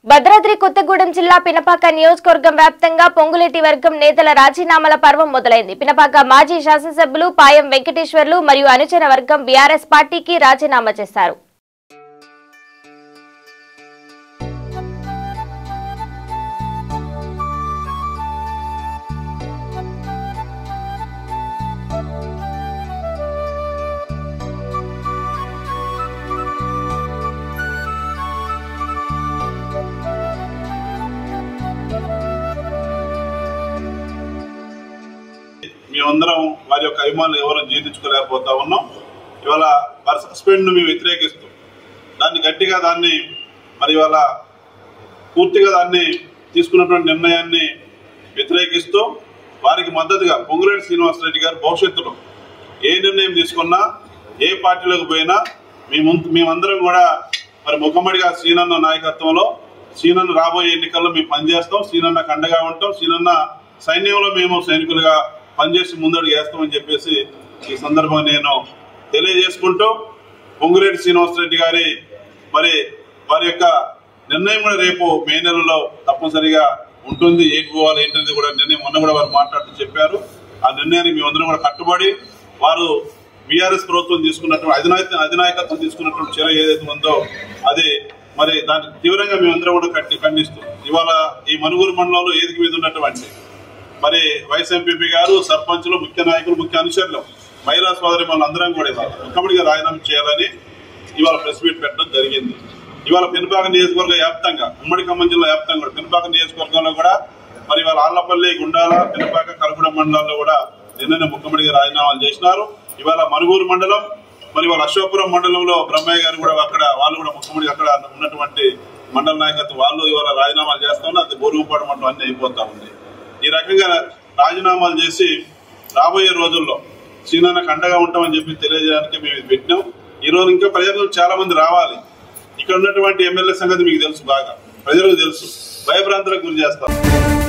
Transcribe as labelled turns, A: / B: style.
A: భద్రాద్రి కొత్తగూడెం జిల్లా పినపాక నియోజకవర్గం వ్యాప్తంగా పొంగులేటి వర్గం నేతల రాజీనామాల పర్వం మొదలైంది పినపాక మాజీ శాసనసభ్యులు పాయం వెంకటేశ్వర్లు మరియు అనుచర వర్గం బీఆర్ఎస్ పార్టీకి రాజీనామా చేశారు
B: మేమందరం వారి యొక్క అభిమానులు ఎవరు జీర్ణించుకోలేకపోతా ఉన్నాం ఇవాళ వారి సస్పెండ్ను మేము వ్యతిరేకిస్తాం దాన్ని గట్టిగా దాన్ని మరి ఇవాళ పూర్తిగా దాన్ని తీసుకున్నటువంటి నిర్ణయాన్ని వ్యతిరేకిస్తూ వారికి మద్దతుగా పొంగులేటి శ్రీనివాసరెడ్డి గారు భవిష్యత్తులో ఏ నిర్ణయం తీసుకున్నా ఏ పార్టీలోకి పోయినా మేము మేమందరం కూడా మరి ముఖమ్మడిగా సీనన్న నాయకత్వంలో సీనన్న రాబోయే ఎన్నికల్లో మేము పనిచేస్తాం సీనన్నకు అండగా ఉంటాం సీనన్న సైన్యంలో మేము సైనికులుగా పనిచేసి ముందడుగు వేస్తామని చెప్పేసి ఈ సందర్భంగా నేను తెలియజేసుకుంటూ పొంగులేటి శ్రీనివాసరెడ్డి గారి మరి వారి యొక్క నిర్ణయం కూడా రేపు మే నెలలో తప్పనిసరిగా ఉంటుంది ఏంటి పోవాలి ఏంటనేది కూడా నిర్ణయం మొన్న కూడా వారు మాట్లాడుతూ చెప్పారు ఆ నిర్ణయానికి మేమందరం కూడా కట్టుబడి వారు బీఆర్ఎస్ ప్రభుత్వం తీసుకున్నటువంటి అధినాయక అధినాయకత్వం తీసుకున్నటువంటి చర్య ఏదైతే ఉందో అది మరి దాన్ని తీవ్రంగా మేమందరం కూడా కట్టి ఖండిస్తూ ఇవాళ ఈ మనుగురు మండలంలో ఏదికి మీద ఉన్నటువంటి మరి వైస్ ఎంపీపీ గారు సర్పంచులు ముఖ్య నాయకులు ముఖ్య అనుచరులు మహిళా సోదరి అందరం కూడా ఇవాళ ముఖ్యమంత్రిగా రాజీనామా చేయాలని ఇవాళ ప్రెస్ మీట్ పెట్టడం జరిగింది ఇవాళ పెనుపాక నియోజకవర్గ వ్యాప్తంగా ఉమ్మడి ఖమ్మం జిల్లా వ్యాప్తంగా కూడా పెనుపాక నియోజకవర్గంలో కూడా మరి ఇవాళ ఆళ్లపల్లి గుండాల పెనుపాక కరగూడ మండలాల్లో కూడా నిన్ననే ముఖ్యమంత్రిగా రాజీనామాలు చేసినారు ఇవాళ మనుగూరు మండలం మరి వాళ్ళ అశోకపురం మండలంలో బ్రహ్మయ్య గారు కూడా అక్కడ వాళ్ళు కూడా ముఖ్యమంత్రి అక్కడ ఉన్నటువంటి మండల నాయకత్వం వాళ్ళు ఇవాళ రాజీనామాలు చేస్తా ఉన్నారు అది బోరుగుపాడు మండలం అన్ని అయిపోతా ఉంది ఈ రకంగా రాజీనామాలు చేసి రాబోయే రోజుల్లో సీనానికి అండగా ఉంటామని చెప్పి తెలియజేయడానికి మేము ఇది పెట్టినాం ఈ రోజు ఇంకా ప్రజలు చాలా మంది రావాలి ఇక్కడ ఉన్నటువంటి ఎమ్మెల్యే సంగతి మీకు తెలుసు బాగా ప్రజలకు తెలుసు భయభ్రాంతులకు గురి చేస్తారు